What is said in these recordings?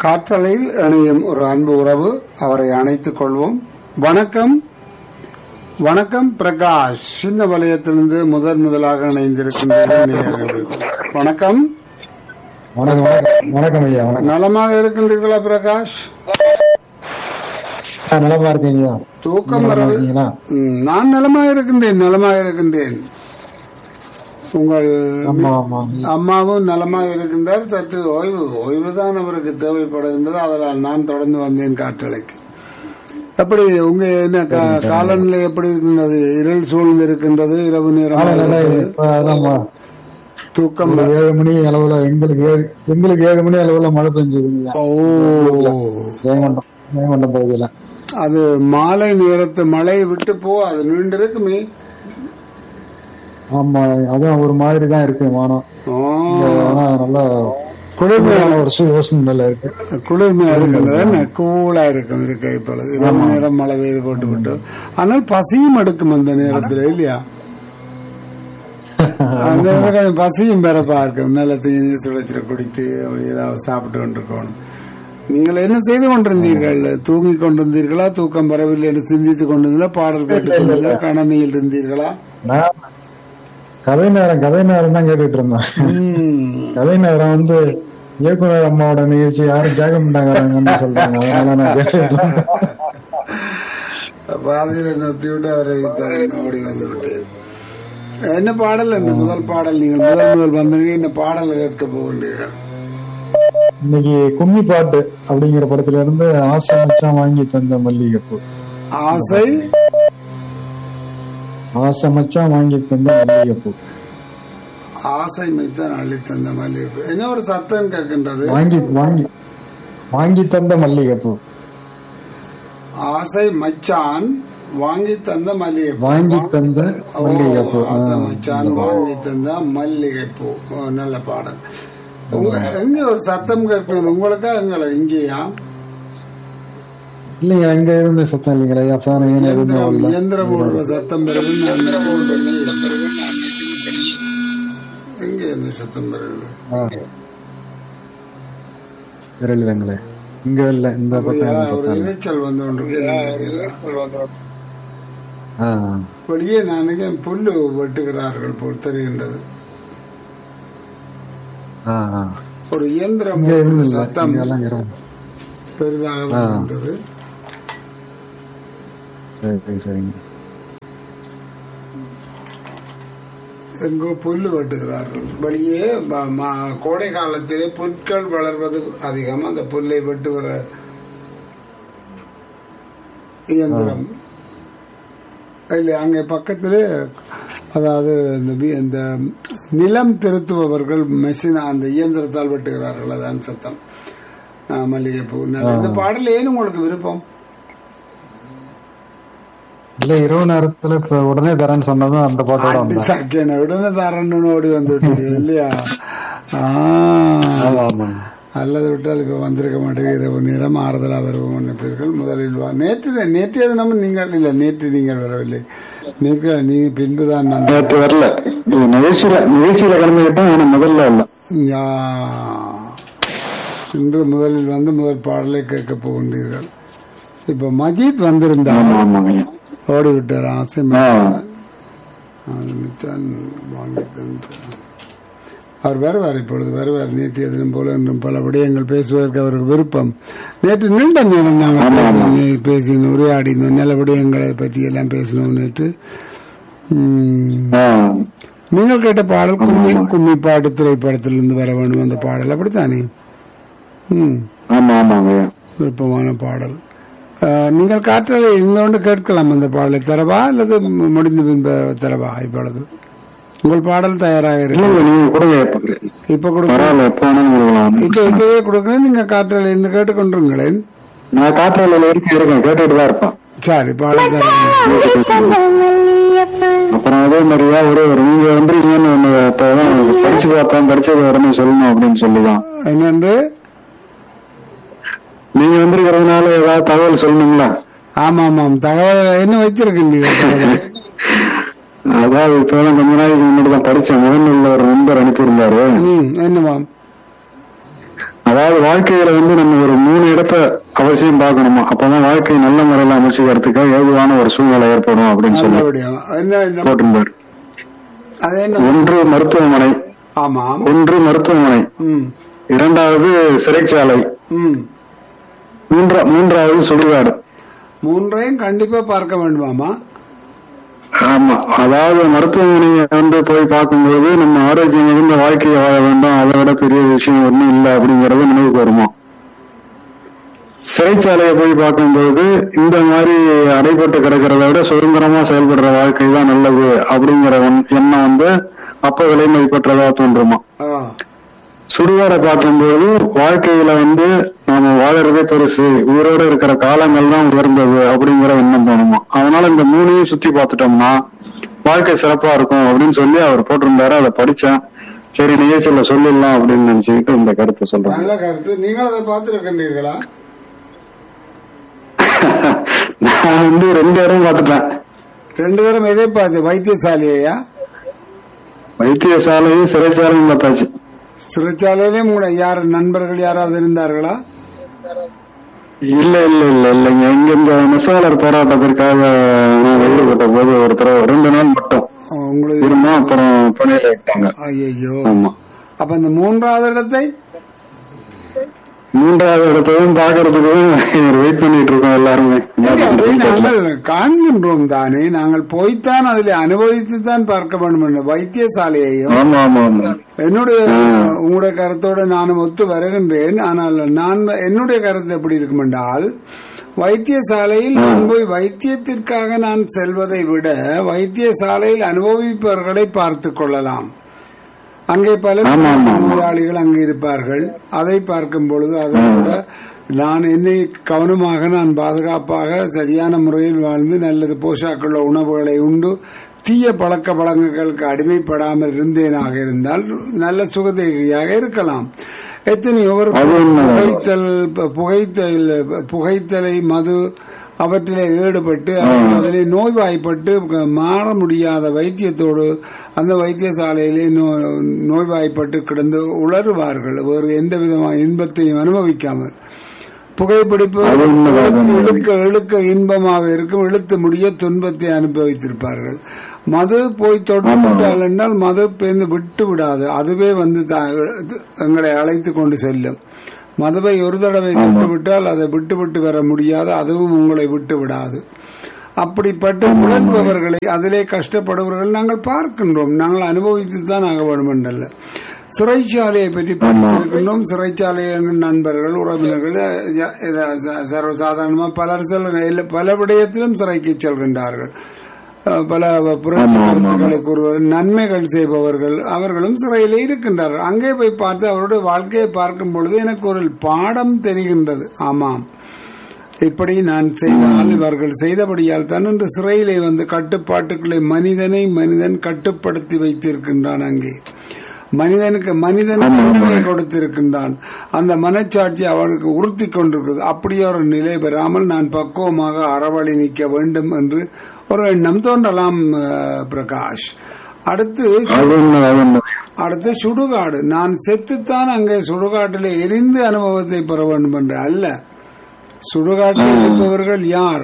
காற்றலையில் இணையும் ஒரு அன்பு உறவு அவரை அணைத்துக் கொள்வோம் வணக்கம் வணக்கம் பிரகாஷ் சின்ன வலயத்திலிருந்து முதன் முதலாக இணைந்திருக்கின்ற நேயர்கள். வணக்கம் வணக்கம் வணக்கம் வணக்கம் ஐயா வணக்கம் நலமாக இருக்கின்றீர்களா பிரகாஷ் ஆ, நலமா இருக்கீங்களா தூக்கம் நலமா வரவு இருக்கீங்களா ம், நான் நலமாக இருக்கின்றேன் நலமாக இருக்கின்றேன் உங்கள் ஆமா ஆமா அம்மாவும் நலமாக இருக்கின்றார் சற்று ஓய்வு ஓய்வுதான் அவருக்கு தேவைப்படுகின்றது அதனால் நான் தொடர்ந்து வந்தேன் காற்றலைக்கு எப்படி உங்க என்ன கா- காலநிலை எப்படி இருக்கின்றது இருள் சூழ்ந்து இருக்கின்றது இரவு நேரம் காலையில இப்ப அதாம்மா, தூக்கம் ஒரு ஏழு மணி அளவுல எங்களுக்கு ஏழு எங்களுக்கு ஏழு மணி அளவுல மழை பெஞ்சதுங்க ஓ ஜெயங்கொண்டம் ஜெயங்கொண்டம் பகுதியில அது மாலை நேரத்து மழை விட்டு போ அது நீண்டிருக்குமே ஆமா அதான் ஒரு மாதிரி தான் இருக்கு வானம் ஓ, ஆனா நல்லா குளிர்மையா குளிர்மையான ஒரு சூழ்நிலை இருக்கு குளிர்மையா இருக்கின்றது என்ன கூலா இருக்கும் இருக்க இப்பொழுது இரவு நேரம் மழை பெய்து போட்டு விட்டு ஆனால் பசியும் எடுக்கும் அந்த நேரத்துல இல்லையா அந்த நேரத்துல கொஞ்சம் பசியும் பெறப்பா இருக்கும் நிலத்தையும் சுடச்சிட குடித்து அப்படி ஏதாவது சாப்பிட்டு கொண்டிருக்கணும் நீங்கள் என்ன செய்து கொண்டிருந்தீர்கள் தூங்கி கொண்டிருந்தீர்களா தூக்கம் வரவில்லை என்று சிந்தித்துக் கொண்டிருந்தீர்களா பாடல் கேட்டுக் கொண்டிருந்தீர்களா கணனியில் இருந்தீர்களா நான் கதை நேரம் கதை நேரம் தான் கேட்டுட்டு இருந்தேன் ம். கதை நேரம் வந்து இயக்குனர் அம்மாவோட நிகழ்ச்சி யாரும் கேட்க மாட்டாங்கன்னு சொல்றாங்க அதனால நான் கேட்டுட்டு இருந்தேன். பாதையில் நிறுத்தி விட்டு அவரை தான் ஓடி வந்து விட்டேன் என்ன பாடல் என்ன முதல் பாடல் நீங்கள் முதல் முதல் வந்தீங்க என்ன பாடல் கேட்க போகின்றீர்கள் இன்னைக்கு கும்மி பாட்டு அப்படிங்கிற படத்துல இருந்து ஆசை மச்சான் வாங்கி தந்த மல்லிகைப்பூ ஆசை ஆசை மச்சான் வாங்கி தந்த மல்லிகைப்பூ ஆசை மைத்தான் அள்ளி தந்த மல்லிகைப்பூ என்ன ஒரு சத்தம் கேட்கின்றது வாங்கி வாங்கி வாங்கி தந்த மல்லிகைப்பூ ஆசை மச்சான் வாங்கி தந்த மல்லிகைப்பூ வாங்கி தந்த ஓ, மல்லிகைப்பூ ஆ, ஆசை மச்சான் வாங்கி தந்த மல்லிகைப்பூ ஓ, நல்ல பாடல் உங்க எங்க ஒரு சத்தம் கேட்கிறது உங்களுக்கா எங்களை இங்கேயா இல்லைங்க அங்க இருந்து சத்தம் இல்லைங்களா ஐயா ஃபேன் எதுவுமே இயந்திரம் வரல இயந்திரம் ஓடுற சத்தம் பெறுது நான் phone பண்ணி எங்க இருந்து சத்தம் பெறுது ஆ. விரலுங்களே இங்க இல்ல இந்த அப்படியா? பக்கம் ஒரு சத்தம் இல்ல. இரைச்சல் வந்து கொண்டிருக்கு ஆ வெளியே நான் நினைக்கிறேன் புல்லு வெட்டுகிறார்கள் போல் தெரிகின்றது ஆ ஆ ஒரு இயந்திரம் இங்க எதுவும் ஓடுற இல்ல சத்தம் இங்க எல்லாம் இடம் பெரிதாக வருகின்றது சரி சரி சரிங்க எங்கோ புல்லு வெட்டுகிறார்கள் வெளியே ப- ம- கோடை காலத்திலே புற்கள் வளர்வது அதிகம் அந்த புல்லை வெட்டுகிற இயந்திரம் இல்லை அங்கே பக்கத்திலே அதாவது இந்த வி- இந்த நிலம் திருத்துபவர்கள் மெஷின் அந்த இயந்திரத்தால் வெட்டுகிறார்கள் அதான் சத்தம் ஆ, மல்லிகைப்பூ நல்ல. இந்த பாடல் ஏன் உங்களுக்கு விருப்பம் இல்ல இரவு நேரத்துல இப்ப உடனே தரேன்னு சொன்னதும் அந்த பாட்டோட அடி வந்தேன் சக்கேன உடனே தரணும்னு ஓடி வந்து விட்டீர்கள் இல்லையா ஆ ஆமா ஆமா அல்லது விட்டால் இப்ப வந்திருக்க மாட்டேங்க இரவு நேரம் ஆறுதலா வருவோம் நினைப்பீர்கள் முதலில் வா நேற்று தான் நேற்றைய தினமும் நீங்கள் இல்லை நேற்று நீங்கள் வரவில்லை நீங்கள் நீங்க பின்புதான் நான் நேற்று வரல நிகழ்ச்சியில நிகழ்ச்சியில கலந்துகிட்டேன் ஆனா முதல்ல இல்ல யா. இன்று முதலில் வந்து முதல் பாடலை கேட்க போகின்றீர்கள் இப்ப மஜீத் வந்திருந்தார் ஆமாங்க ஓடி விட்டார் ஆசை மச்சான். ஆரம்பித்தான் வாங்கி தந்தார். அவர் வருவார் இப்பொழுது வருவார் நேற்றைய தினம் போல இன்றும் பல விடயங்கள் பேசுவதற்கு அவருக்கு விருப்பம் நேற்று நீண்ட நேரம் நாங்கள் பேசினோம், பேசினோம் உரையாடினோம் நல்ல விடயங்களை பற்றி எல்லாம் பேசினோம் நேற்று உம், நீங்கள் கேட்ட பாடல் கும்மி கும்மி பாட்டு திரைப்படத்திலிருந்து வர வேண்டும் அந்த பாடல் அப்படித்தானே ம் ஆமா ஆமாங்க விருப்பமான பாடல் அஹ், நீங்கள் காற்றலை இருந்து கேட்கலாம் அந்த பாடலை தரவா அல்லது மு- முடிந்த பின்பு தரவா இப்பொழுது உங்கள் பாடல் தயாராக இருக்கு இல்ல நீங்க கொடுங்க இப்ப கொடுக்க பரவாயில்ல எப்ப வேணாலும் கொடுக்கலாம் இப்ப இப்பவே கொடுக்குறேன் நீங்க காற்றலை இருந்து கேட்டுக்கொண்டிருங்களேன் நான் காற்றாலையில வரைக்கும் இருக்கேன் கேட்டுட்டு தான் இருப்பேன் சரி பாடல் தரேன் அப்புறம் அதே மாதிரியா ஒரு ஒரு நீங்க வந்துருக்கீங்கன்னு ஒண்ணு அப்பதான் படிச்சு பார்த்தேன் படிச்சது உடனே சொல்லணும் அப்படின்னு சொல்லிதான் என்னென்று நீங்க வந்திருக்கிறதுனால ஏதாவது தகவல் சொல்லணுங்களா ஆமா ஆமாம் தகவல் என்ன வைத்திருக்கின்றீர்கள் தகவல்? அதாவது இப்பதான் கொஞ்ச நாளைக்கு முன்னாடி தான் படிச்சேன் முதல்ல ஒரு நண்பர் அனுப்பியிருந்தாரு ம் என்னமாம் அதாவது வாழ்க்கையில வந்து நம்ம ஒரு மூணு இடத்த அவசியம் பார்க்கணுமா அப்பதான் வாழ்க்கையை நல்ல முறையில அமைச்சுக்கிறதுக்கு ஏதுவான ஒரு சூழ்நிலை ஏற்படும் அப்படின்னு சொல்லி நல்லபடியா என்ன இந்த போட்டிருந்தார் அது என்ன ஒன்று மருத்துவமனை ஆமாம் ஒன்று மருத்துவமனை ம் இரண்டாவது சிறைச்சாலை ம் மூன்றா மூன்றாவது சுடுகாடு மூன்றையும் கண்டிப்பா பார்க்க வேண்டுமாமா ஆமா அதாவது மருத்துவமனையை வந்து போய் பார்க்கும்போது நம்ம ஆரோக்கியம் மிகுந்த வாழ்க்கையை வாழ வேண்டும் அதை விட பெரிய விஷயம் ஒண்ணும் இல்லை அப்படிங்கறது நினைவுக்கு வருமா சிறைச்சாலையை போய் பார்க்கும்போது இந்த மாதிரி அடைபட்டு கிடக்கிறத விட சுதந்திரமா செயல்படுற வாழ்க்கை தான் நல்லது அப்படிங்கிற எண்ண- எண்ணம் வந்து அப்ப விலை மதிப்பற்றதா தோன்றுமா ஆ சுடுகாடை பார்க்கும்போது வாழ்க்கையில வந்து நாம வாழறதே பெருசு உயிரோட இருக்கிற காலங்கள் தான் உயர்ந்தது அப்படிங்கிற எண்ணம் தோணுமா அதனால இந்த மூணையும் சுத்தி பார்த்துட்டோம்னா வாழ்க்கை சிறப்பா இருக்கும் அப்படின்னு சொல்லி அவர் போட்டிருந்தாரு அதை படிச்சேன் சரி நிகழ்ச்சியில சொல்லிடலாம் அப்படின்னு நினைச்சுக்கிட்டு இந்த கருத்தை சொல்றேன் நல்ல கருத்து நீங்கள் அதை பார்த்திருக்கின்றீர்களா நான் வந்து ரெண்டு இடம் பார்த்துட்டேன் ரெண்டு தரம் எதை பார்த்து வைத்தியசாலையா வைத்தியசாலையும் சிறைச்சாலையும் பார்த்தாச்சு சிறைச்சாலையிலும் உங்களை யார் நண்பர்கள் யாராவது இருந்தார்களா இல்ல இல்ல இல்ல இல்லைங்க இங்க இந்த நெசவாளர் போராட்டத்திற்காக நான் ஈடுபட்ட போது ஒருத்தர் ரெண்டு நாள் மட்டும் உங்களுக்கு இருந்தோம் அப்புறம் பணியில விட்டாங்க ஐயோ ஆமா அப்ப இந்த மூன்றாவது இடத்தை மூன்றாவது இடத்தையும் பாக்குறதுக்கும் வெயிட் பண்ணிட்டு இருக்கோம் எல்லாருமே இல்லை, அதை நாங்கள் காண்கின்றோம் தானே நாங்கள் போய்த்தான் அதில் அனுபவித்து தான் பார்க்க வேண்டும் என்ற வைத்தியசாலையையும் ஆமா ஆமா ஆமா என்னுடைய உங்களுடைய கருத்தோடு நானும் ஒத்து வருகின்றேன் ஆனால் நான் என்னுடைய கருத்து எப்படி இருக்கும் என்றால் வைத்தியசாலையில் நான் போய் வைத்தியத்திற்காக நான் செல்வதை விட வைத்தியசாலையில் அனுபவிப்பவர்களை பார்த்து கொள்ளலாம் அங்கே பல ஆமா, ஆமா, ஆமா. நோயாளிகள் அங்கே இருப்பார்கள் அதை பார்க்கும் பொழுது அதை விட நான் என்னை கவனமாக நான் பாதுகாப்பாக சரியான முறையில் வாழ்ந்து நல்லது போஷாக்குள்ள உணவுகளை உண்டு தீய பழக்க வழக்கங்களுக்கு அடிமைப்படாமல் இருந்தேனாக இருந்தால் நல்ல சுகதேகியாக இருக்கலாம் எத்தனையோ ஒரு அது உண்மைதான். புகைத்தல் புகைத்தல் புகைத்தலை மது அவற்றிலே ஈடுபட்டு அவர்கள் அதிலே நோய்வாய்ப்பட்டு மாற முடியாத வைத்தியத்தோடு அந்த வைத்தியசாலையிலே நோ- நோய்வாய்ப்பட்டு கிடந்து உளறுவார்கள் வேறு எந்த விதமான இன்பத்தையும் அனுபவிக்காமல் புகைப்பிடிப்பு அது உண்மைதான், அது உண்மைதான். இழுக்க இழுக்க இன்பமாக இருக்கும் இழுத்து முடிய துன்பத்தை அனுபவித்திருப்பார்கள் மது போய் தொட்டுவிட்டால் என்றால் மது பேர்ந்து விட்டு விடாது அதுவே வந்து தா- எங்களை அழைத்து கொண்டு செல்லும் மதுவை ஒரு தடவை தொட்டு விட்டால் அதை விட்டு விட்டு வர முடியாது அதுவும் உங்களை விட்டு விடாது அப்படிப்பட்ட உழைப்பவர்களை அதிலே கஷ்டப்படுபவர்கள் நாங்கள் பார்க்கின்றோம் நாங்கள் அனுபவித்து தான் ஆக வேண்டும் என்றல்ல சிறைச்சாலையை பற்றி படித்திருக்கின்றோம் சிறைச்சாலை நண்பர்கள் உறவினர்கள் அஹ், இத- ச- சர்வசாதாரணமாக பலர் செல்ல பல விடயத்திலும் சிறைக்கு செல்கின்றார்கள் அஹ், பல புரட்சி கருத்துக்களை கூறுவர் நன்மைகள் செய்பவர்கள் அவர்களும் சிறையிலே இருக்கின்றார்கள் அங்கே போய் பார்த்து அவருடைய வாழ்க்கையை பார்க்கும் பொழுது எனக்கு ஒரு பாடம் தெரிகின்றது ஆமாம் இப்படி நான் செய்தால் இவர்கள் செய்தபடியால் தான் இன்று சிறையிலே வந்து கட்டுப்பாட்டுக்களை மனிதனை மனிதன் கட்டுப்படுத்தி வைத்திருக்கின்றான் அங்கே மனிதனுக்கு மனிதன் தண்டனை கொடுத்திருக்கின்றான் அந்த மனச்சாட்சி அவனுக்கு உறுத்தி கொண்டிருக்கிறது அப்படியே ஒரு நிலை பெறாமல் நான் பக்குவமாக அறவழி நிற்க வேண்டும் என்று ஒரு எண்ணம் தோன்றலாம் அஹ், பிரகாஷ் அடுத்து அது உண்மை அது உண்மை அடுத்து சுடுகாடு நான் செத்துத்தான் அங்கே சுடுகாட்டிலே எரிந்து அனுபவத்தை பெற வேண்டும் என்று அல்ல சுடுகாட்டில் இருப்பவர்கள் யார்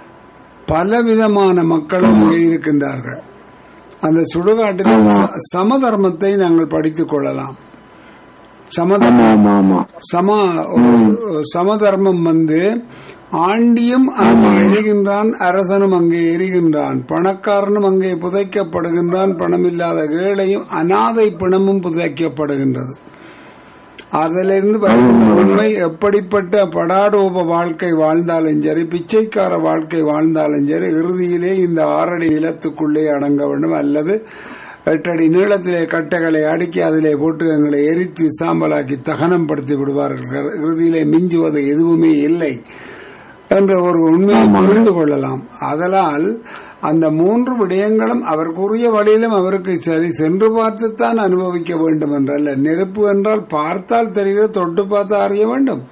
பலவிதமான மக்கள் அங்கே இருக்கின்றார்கள் அந்த சுடுகாட்டில் ச- சமதர்மத்தை நாங்கள் படித்துக் கொள்ளலாம் சமதர்மம் ஆமா ஆமா ஆமா சம ஒரு சமதர்மம் வந்து ஆண்டியும் அங்கே எரிகின்றான் அரசனும் அங்கே எரிகின்றான் பணக்காரனும் அங்கே புதைக்கப்படுகின்றான் பணமில்லாத ஏழையும் அனாதை பிணமும் புதைக்கப்படுகின்றது அதிலிருந்து வருகின்ற உண்மை எப்படிப்பட்ட படாடோப வாழ்க்கை வாழ்ந்தாலும் சரி பிச்சைக்கார வாழ்க்கை வாழ்ந்தாலும் சரி இறுதியிலே இந்த ஆறடி நிலத்துக்குள்ளே அடங்க வேண்டும் அல்லது எட்டடி நீளத்திலே கட்டைகளை அடுக்கி அதிலே போட்டு எங்களை எரித்து சாம்பலாக்கி தகனம் படுத்தி விடுவார்கள் இறுதியிலே மிஞ்சுவது எதுவுமே இல்லை என்ற ஒரு உண்மையை புரிந்து கொள்ளலாம் அதனால் அந்த மூன்று விடயங்களும் அவருக்குரிய வழியிலும் அவருக்கு சரி சென்று பார்த்துத்தான் அனுபவிக்க வேண்டும் என்றல்ல நெருப்பு என்றால் பார்த்தால் தெரிகிற தொட்டு பார்த்து அறிய வேண்டும்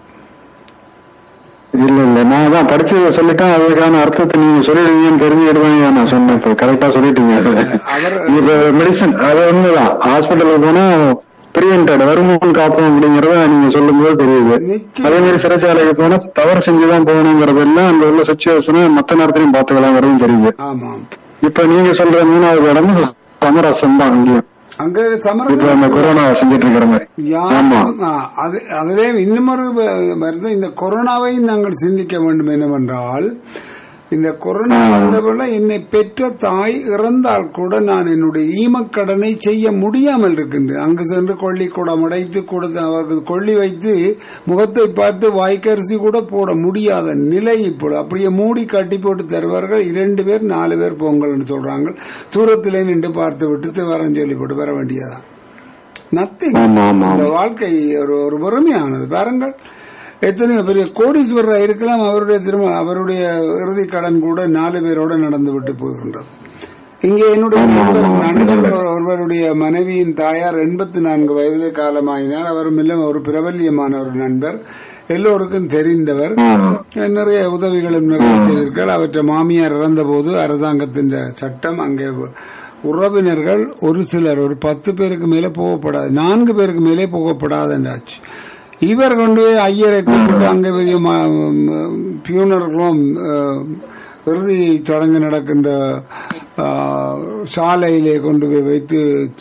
இல்ல இல்ல நான் தான் படிச்சதை சொல்லிட்டேன் அதுக்கான அர்த்தத்தை நீங்க சொல்லிடுவீங்கன்னு தெரிஞ்சுக்கிட்டு தான் நான் சொன்னேன் இப்ப கரெக்டா சொல்லிட்டீங்க அவர் இப்ப மெடிசன் அது ஒண்ணுதான் ஹாஸ்பிட்டலுக்கு போனா பிரியன்டட் வருமுன் காப்போம் அப்படிங்கறத நீங்க சொல்லும் போது தெரியுது நிச்சயம். அதே மாதிரி சிறைச்சாலைக்கு போனா தவறு செஞ்சுதான் போகணுங்கிறது எல்லாம் அங்க உள்ள சுச்சுவேஷனை மத்த நேரத்திலையும் பாத்துக்கலாங்கிறதும் தெரியுது ஆமாம் இப்ப நீங்க சொல்ற மூணாவது இடம் சமரசம் தான் அங்கேயும் அங்க இப்ப அந்த சமரசம் கொரோனா செஞ்சுட்டு இருக்கிற மாதிரி ஆமா யாரும் ஆ, அது அதிலே இன்னுமொரு வ- வருது இந்த கொரோனாவை நாங்கள் சிந்திக்க வேண்டும் என்னவென்றால் இந்த கொரோனா வந்தபோல என்னை பெற்ற தாய் இறந்தால் கூட நான் என்னுடைய ஈமக்கடனை செய்ய முடியாமல் இருக்கின்றேன் அங்கு சென்று கொள்ளி குடம் உடைத்து கொடுத்து அவருக்கு கொள்ளி வைத்து முகத்தை பார்த்து வாய்க்கரிசி கூட போட முடியாத நிலை இப்பொழுது அப்படியே மூடி கட்டி போட்டு தருவார்கள் இரண்டு பேர் நாலு பேர் பொங்கல்னு சொல்றாங்க தூரத்திலே நின்று பார்த்து விட்டு வரன்னு சொல்லி போட்டு வர வேண்டியதான் நத்திங் ஆமா ஆமா இந்த வாழ்க்கை ஒரு ஒரு வறுமையானது பாருங்கள் எத்தனையோ பெரிய கோடீஸ்வரர் இருக்கலாம் அவருடைய திரும்ப அவருடைய இறுதி கடன் கூட நாலு பேரோட நடந்து விட்டு போகின்றது இங்கே என்னுடைய நண்பர் நண்பர் ஒருவருடைய மனைவியின் தாயார் எண்பத்தி நான்கு வயதிலே காலமாயினார் அவரும் இல்லை ஒரு பிரபல்யமான ஒரு நண்பர் எல்லோருக்கும் தெரிந்தவர் நிறைய உதவிகளும் நிறைய செய்திருக்கிறார் அவற்றை மாமியார் இறந்தபோது அரசாங்கத்தின் சட்டம் அங்கே உறவினர்கள் ஒரு சிலர் ஒரு பத்து பேருக்கு மேலே போகப்படாது நான்கு பேருக்கு மேலே போகப்படாதுன்றாச்சு இவர் கொண்டு போய் ஐயரை கூப்பிட்டு அங்கே பெரிய பியூனர்களும் இறுதி தொடங்கி நடக்கின்ற ஆ, சாலையிலே கொண்டு போய் வைத்து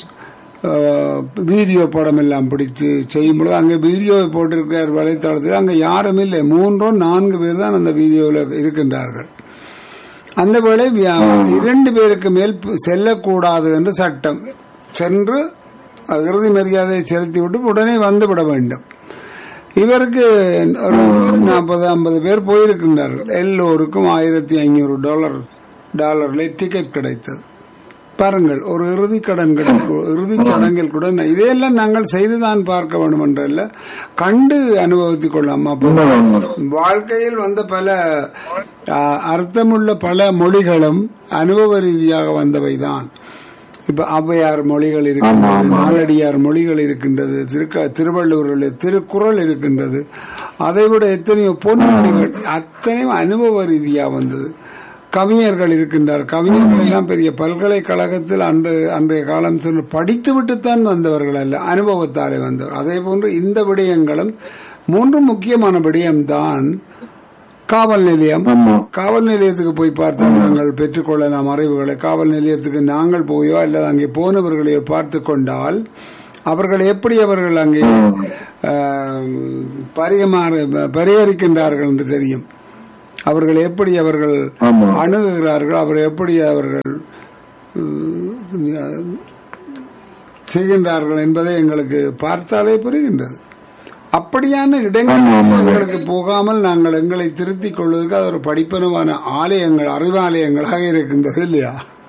ஆ, வீடியோ படம் எல்லாம் பிடித்து செய்யும் பொழுது அங்கே வீடியோவை போட்டிருக்கார் வலைத்தளத்தில் அங்கே யாரும் இல்லை மூன்றோ நான்கு பேர் தான் அந்த வீடியோவில் இருக்கின்றார்கள் அந்த வேளை வியா- இரண்டு பேருக்கு மேல் ப- செல்லக்கூடாது என்று சட்டம் சென்று அஹ், இறுதி மரியாதையை செலுத்திவிட்டு உடனே வந்துவிட வேண்டும் இவருக்கு ஒரு நாற்பது ஐம்பது பேர் போயிருக்கின்றார்கள் எல்லோருக்கும் ஆயிரத்தி ஐநூறு டாலர் டாலர்ல டிக்கெட் கிடைத்தது பாருங்கள் ஒரு இறுதி கடன் கிடைக்கும் இறுதி சடங்கில் கூட ந- இதையெல்லாம் நாங்கள் செய்துதான் பார்க்க வேண்டும் என்றல்ல கண்டு அனுபவித்துக் கொள்ளலாம் அப்போ வாழ்க்கையில் வந்த பல ஆ, அர்த்தமுள்ள பல மொழிகளும் அனுபவ ரீதியாக வந்தவைதான் இப்ப ஔவையார் மொழிகள் இருக்கின்றது நாலடியார் மொழிகள் இருக்கின்றது திருக்க திருவள்ளுவரில் திருக்குறள் இருக்கின்றது அதைவிட எத்தனையோ பொன்மொழிகள் அத்தனையும் அனுபவ ரீதியா வந்தது கவிஞர்கள் இருக்கின்றார் கவிஞர்கள் எல்லாம் பெரிய பல்கலைக்கழகத்தில் அன்று அன்றைய காலம் சென்று படித்துவிட்டுத்தான் வந்தவர்கள் அல்ல அனுபவத்தாலே வந்தவர் அதே போன்று இந்த விடயங்களும் மூன்று முக்கியமான விடயம்தான் காவல் நிலையம் ஆமா காவல் நிலையத்துக்கு போய் பார்த்தால் நாங்கள் பெற்றுக்கொள்ளலாம் அறிவுகளை காவல் நிலையத்துக்கு நாங்கள் போயோ அல்லது அங்கே போனவர்களையோ பார்த்து கொண்டால் அவர்கள் எப்படி அவர்கள் அங்கே ஆம், பரிமாறு பரிகரிக்கின்றார்கள் என்று தெரியும் அவர்கள் எப்படி அவர்கள் ஆமா அணுகுகிறார்கள் அவர் எப்படி அவர்கள் உம், செய்கின்றார்கள் என்பதை எங்களுக்கு பார்த்தாலே புரிகின்றது அப்படியான இடங்களுக்கு எங்களுக்கு போகாமல் நாங்கள் எங்களை திருத்திக் கொள்வதற்கு அது ஒரு படிப்பனமான ஆலயங்கள் அறிவாலயங்களாக இருக்கின்றது இல்லையா